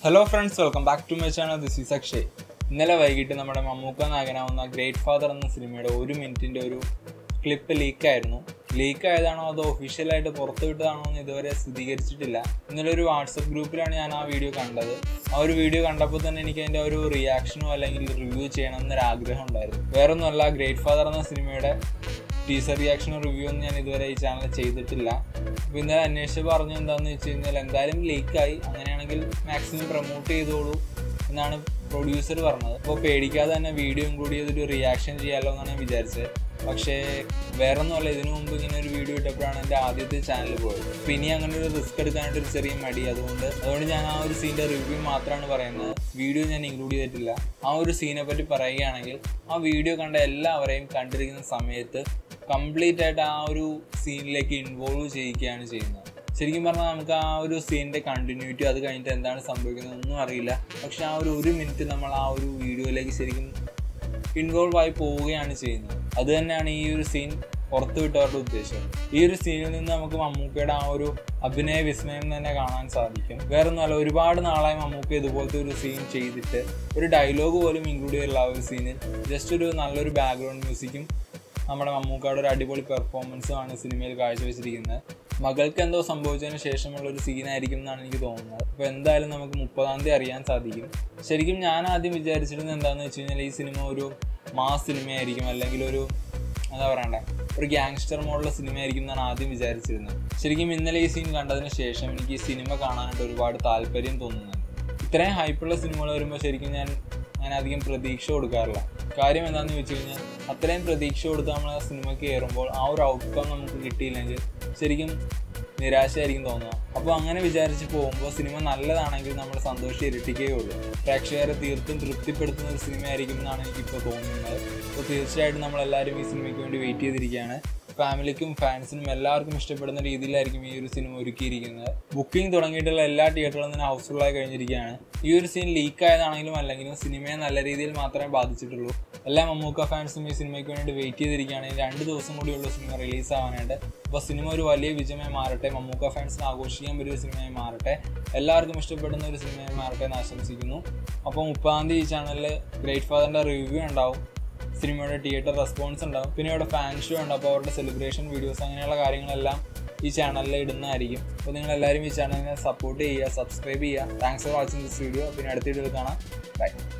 hello friends welcome back to my channel this is Akshay ഇന്നലെ വൈകിട്ട് നമ്മുടെ മമ്മൂക്ക നായകനാവുന്ന ഗ്രേറ്റ് ഫാദർ എന്ന സിനിമയുടെ ഒരു മിനിറ്റിൻ്റെ ഒരു ക്ലിപ്പ് ലീക്കായിരുന്നു ലീക്ക് ആയതാണോ അതോ ഒഫീഷ്യലായിട്ട് പുറത്തു വിട്ടതാണോ എന്ന് ഇതുവരെ സ്ഥിരീകരിച്ചിട്ടില്ല ഇന്നലെ ഒരു വാട്സപ്പ് ഗ്രൂപ്പിലാണ് ഞാൻ ആ വീഡിയോ കണ്ടത് ആ ഒരു വീഡിയോ കണ്ടപ്പോൾ തന്നെ എനിക്ക് അതിൻ്റെ ഒരു റിയാക്ഷനോ അല്ലെങ്കിൽ റിവ്യൂ ചെയ്യണം എന്നൊരു ആഗ്രഹം ഉണ്ടായിരുന്നു വേറൊന്നുമല്ല ഗ്രേറ്റ് ഫാദർ എന്ന സിനിമയുടെ ടീസർ റിയാക്ഷനോ റിവ്യൂ ഒന്നും ഞാൻ ഇതുവരെ ഈ ചാനൽ ചെയ്തിട്ടില്ല അപ്പോൾ ഇന്നലെ അന്വേഷിച്ച് പറഞ്ഞു എന്താണെന്ന് വെച്ച് കഴിഞ്ഞാൽ എന്തായാലും ലീക്കായി അങ്ങനെയാണെങ്കിൽ മാക്സിമം പ്രൊമോട്ട് ചെയ്തോളൂ എന്നാണ് പ്രൊഡ്യൂസർ പറഞ്ഞത് അപ്പോൾ പേടിക്കാതെ തന്നെ വീഡിയോയും കൂടി ഇതൊരു റിയാക്ഷൻ ചെയ്യാമല്ലോ എന്നാണ് ഞാൻ വിചാരിച്ചത് പക്ഷേ വേറെ ഒന്നുമല്ല ഇതിനു മുമ്പ് ഇങ്ങനെ ഒരു വീഡിയോ ഇട്ടപ്പോഴാണ് എൻ്റെ ആദ്യത്തെ ചാനൽ പോയത് അപ്പോൾ ഇനി അങ്ങനെ ഒരു റിസ്ക് എടുക്കാനായിട്ട് ഒരു ചെറിയ മടി അതുകൊണ്ട് അതുകൊണ്ട് ഞാൻ ആ ഒരു സീൻ്റെ റിവ്യൂ മാത്രമാണ് പറയുന്നത് വീഡിയോ ഞാൻ ഇൻക്ലൂഡ് ചെയ്തിട്ടില്ല ആ ഒരു സീനെ പറ്റി പറയുകയാണെങ്കിൽ ആ വീഡിയോ കണ്ട എല്ലാവരെയും കണ്ടിരിക്കുന്ന സമയത്ത് കംപ്ലീറ്റ് ആയിട്ട് ആ ഒരു സീനിലേക്ക് ഇൻവോൾവ് ചെയ്യിക്കുകയാണ് ചെയ്യുന്നത് ശരിക്കും പറഞ്ഞാൽ നമുക്ക് ആ ഒരു സീനിൻ്റെ കണ്ടിന്യൂറ്റി അത് കഴിഞ്ഞിട്ട് എന്താണ് സംഭവിക്കുന്നത് ഒന്നും അറിയില്ല പക്ഷെ ആ ഒരു ഒരു മിനിറ്റ് നമ്മൾ ആ ഒരു വീഡിയോയിലേക്ക് ശരിക്കും ഇൻവോൾവ് ആയി പോവുകയാണ് ചെയ്യുന്നത് അത് തന്നെയാണ് ഈ ഒരു സീൻ പുറത്തു വിട്ടവരുടെ ഉദ്ദേശം ഈ ഒരു സീനിൽ നിന്ന് നമുക്ക് മമ്മൂക്കയുടെ ആ ഒരു അഭിനയ വിസ്മയം തന്നെ കാണാൻ സാധിക്കും വേറെ ഒന്നുമല്ല ഒരുപാട് നാളായി മമ്മൂക്ക ഇതുപോലത്തെ ഒരു സീൻ ചെയ്തിട്ട് ഒരു ഡയലോഗ് പോലും ഇൻക്ലൂഡ് ചെയ്തില്ല ആ ഒരു സീനിൽ ജസ്റ്റ് ഒരു നല്ലൊരു ബാക്ക്ഗ്രൗണ്ട് മ്യൂസിക്കും നമ്മുടെ മമ്മൂക്കയുടെ ഒരു അടിപൊളി പെർഫോമൻസുമാണ് സിനിമയിൽ കാഴ്ചവെച്ചിരിക്കുന്നത് മകൾക്ക് എന്തോ സംഭവിച്ചതിന് ശേഷമുള്ള ഒരു സീനായിരിക്കും എന്നാണ് എനിക്ക് തോന്നുന്നത് അപ്പോൾ എന്തായാലും നമുക്ക് മുപ്പതാം തീയതി അറിയാൻ സാധിക്കും ശരിക്കും ഞാൻ ആദ്യം വിചാരിച്ചിരുന്നത് എന്താണെന്ന് വെച്ച് കഴിഞ്ഞാൽ ഈ സിനിമ ഒരു മാസ് സിനിമയായിരിക്കും അല്ലെങ്കിൽ ഒരു എന്താ പറയണ്ടേ ഒരു ഗ്യാങ്സ്റ്റർ മോഡുള്ള സിനിമയായിരിക്കും എന്നാണ് ആദ്യം വിചാരിച്ചിരുന്നത് ശരിക്കും ഇന്നലെ ഈ സീൻ കണ്ടതിന് ശേഷം എനിക്ക് ഈ സിനിമ കാണാനായിട്ട് ഒരുപാട് താല്പര്യം തോന്നുന്നുണ്ട് ഇത്രയും ഹൈപ്പുള്ള സിനിമകൾ വരുമ്പോൾ ശരിക്കും ഞാൻ ഞാൻ അധികം പ്രതീക്ഷ കൊടുക്കാറില്ല കാര്യം എന്താണെന്ന് ചോദിച്ചു കഴിഞ്ഞാൽ അത്രയും പ്രതീക്ഷ കൊടുത്ത് നമ്മൾ ആ സിനിമയ്ക്ക് കയറുമ്പോൾ ആ ഒരു ഔട്ട്കം നമുക്ക് കിട്ടിയില്ലെങ്കിൽ ശരിക്കും നിരാശയായിരിക്കും തോന്നുക അപ്പോൾ അങ്ങനെ വിചാരിച്ച് പോകുമ്പോൾ സിനിമ നല്ലതാണെങ്കിൽ നമ്മൾ സന്തോഷം ഇരട്ടിക്കുകയുള്ളൂ പ്രേക്ഷകരെ തീർത്തും തൃപ്തിപ്പെടുത്തുന്ന ഒരു സിനിമയായിരിക്കും എന്നാണ് എനിക്കിപ്പോൾ തോന്നുന്നത് അപ്പോൾ തീർച്ചയായിട്ടും നമ്മളെല്ലാവരും ഈ സിനിമയ്ക്ക് വേണ്ടി വെയിറ്റ് ചെയ്തിരിക്കുകയാണ് ഫാമിലിക്കും ഫാൻസിനും എല്ലാവർക്കും ഇഷ്ടപ്പെടുന്ന രീതിയിലായിരിക്കും ഈ ഒരു സിനിമ ഒരുക്കിയിരിക്കുന്നത് ബുക്കിംഗ് തുടങ്ങിയിട്ടുള്ള എല്ലാ തിയേറ്ററുകളും തന്നെ ഹൗസ്ഫുള്ളായി കഴിഞ്ഞിരിക്കുകയാണ് ഈ ഒരു സീൻ ലീക്ക് ആയതാണെങ്കിലും അല്ലെങ്കിലും സിനിമയെ നല്ല രീതിയിൽ മാത്രമേ ബാധിച്ചിട്ടുള്ളൂ എല്ലാ മമ്മൂക്ക ഫാൻസും ഈ സിനിമയ്ക്ക് വേണ്ടി വെയിറ്റ് ചെയ്തിരിക്കുകയാണ് രണ്ട് ദിവസം കൂടിയുള്ള സിനിമ റിലീസ് ആവാനായിട്ട് അപ്പോൾ സിനിമ ഒരു വലിയ വിജയമായി മാറട്ടെ മമ്മൂക്ക ഫാൻസിന് ആഘോഷിക്കാൻ പറ്റിയ സിനിമയായി മാറട്ടെ എല്ലാവർക്കും ഇഷ്ടപ്പെടുന്ന ഒരു സിനിമയായി മാറട്ടെ എന്ന് ആശംസിക്കുന്നു അപ്പോൾ മുപ്പതാം തീയതി ഈ ചാനലിൽ ഗ്രേറ്റ് ഫാദറിൻ്റെ റിവ്യൂ ഉണ്ടാവും സിനിമയുടെ തിയേറ്റർ റെസ്പോൺസ് ഉണ്ടാവും പിന്നെ ഇവിടെ ഫാൻ ഷോ ഉണ്ട് അപ്പോൾ അവരുടെ സെലിബ്രേഷൻ വീഡിയോസ് അങ്ങനെയുള്ള കാര്യങ്ങളെല്ലാം ഈ ചാനലിൽ ഇടുന്നതായിരിക്കും അപ്പോൾ നിങ്ങൾ എല്ലാവരും ഈ ചാനലിനെ സപ്പോർട്ട് ചെയ്യുക സബ്സ്ക്രൈബ് ചെയ്യുക thanks for watching this video പിന്നെ അടുത്ത വീഡിയോയിൽ കാണാം ബൈ